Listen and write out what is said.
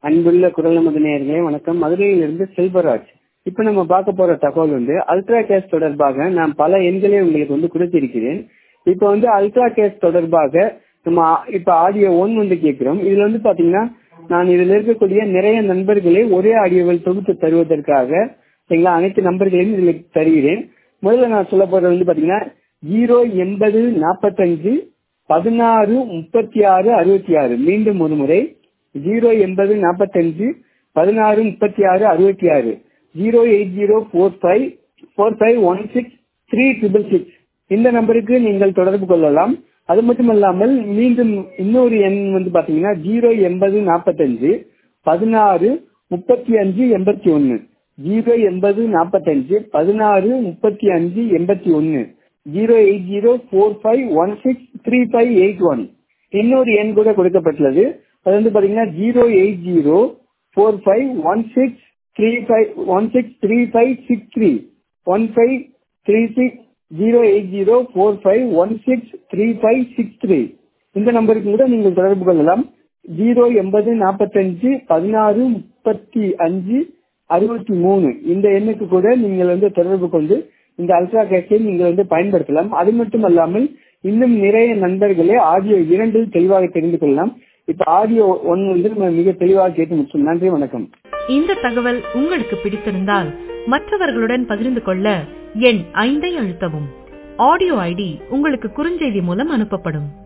அன்புள்ள குரல் நமது நேயர்களே வணக்கம் மதுரையிலிருந்து செல்வராஜ் இப்ப நம்ம பார்க்க போற தகவல் வந்து அல்ட்ரா கேஸ் தொடர்பாக நான் பல எண்களை உங்களுக்கு வந்து கொடுத்திருக்கிறேன் இப்ப வந்து அல்ட்ரா கேஸ் தொடர்பாக நம்ம இப்ப ஆடியோ ஒன் வந்து கேட்கிறோம் இதுல வந்து பாத்தீங்கன்னா நான் இதுல இருக்கக்கூடிய நிறைய நண்பர்களை ஒரே ஆடியோவில் தொகுத்து தருவதற்காக சரிங்களா அனைத்து நம்பர்களையும் இதுல தருகிறேன் முதல்ல நான் சொல்ல போறது வந்து பாத்தீங்கன்னா ஜீரோ எண்பது நாற்பத்தஞ்சு பதினாறு முப்பத்தி ஆறு அறுபத்தி ஆறு மீண்டும் ஒரு முறை ஜீரோ எண்பது நாற்பத்தஞ்சு பதினாறு முப்பத்தி ஆறு அறுபத்தி ஆறு zero eight zero four five four five one six three triple six இந்த நம்பருக்கு நீங்கள் தொடர்பு கொள்ளலாம் அது மட்டும் இல்லாமல் மீண்டும் இன்னொரு எண் வந்து பாத்தீங்கன்னா ஜீரோ எண்பது நாற்பத்தஞ்சு பதினாறு முப்பத்தி அஞ்சு எண்பத்தி ஒன்னு ஜீரோ எண்பது நாற்பத்தஞ்சு பதினாறு முப்பத்தி அஞ்சு எண்பத்தி ஒன்னு zero eight zero four five one six three five eight one இன்னொரு எண் கூட கொடுக்கப்பட்டுள்ளது அது வந்து பாத்தீங்கன்னா zero eight zero four five one six three five one six three five six three one five three six zero eight zero four five one six three five six three இந்த நம்பருக்கு கூட நீங்கள் தொடர்பு கொள்ளலாம் ஜீரோ எண்பது நாற்பத்தஞ்சு பதினாறு முப்பத்தி அஞ்சு அறுபத்தி மூணு இந்த எண்ணுக்கு கூட நீங்கள் வந்து தொடர்பு கொண்டு இந்த அல்ட்ரா கேஸை நீங்கள் வந்து பயன்படுத்தலாம் அது மட்டும் அல்லாமல் இன்னும் நிறைய நண்பர்களே ஆடியோ இரண்டில் தெளிவாக தெரிந்து கொள்ளலாம் இப்ப ஆடியோ ஒன் வந்து நம்ம மிக தெளிவாக கேட்டு முடிச்சோம் நன்றி வணக்கம் இந்த தகவல் உங்களுக்கு பிடித்திருந்தால் மற்றவர்களுடன் பகிர்ந்து கொள்ள எண் ஐந்தை அழுத்தவும் ஆடியோ ஐடி உங்களுக்கு குறுஞ்செய்தி மூலம் அனுப்பப்படும்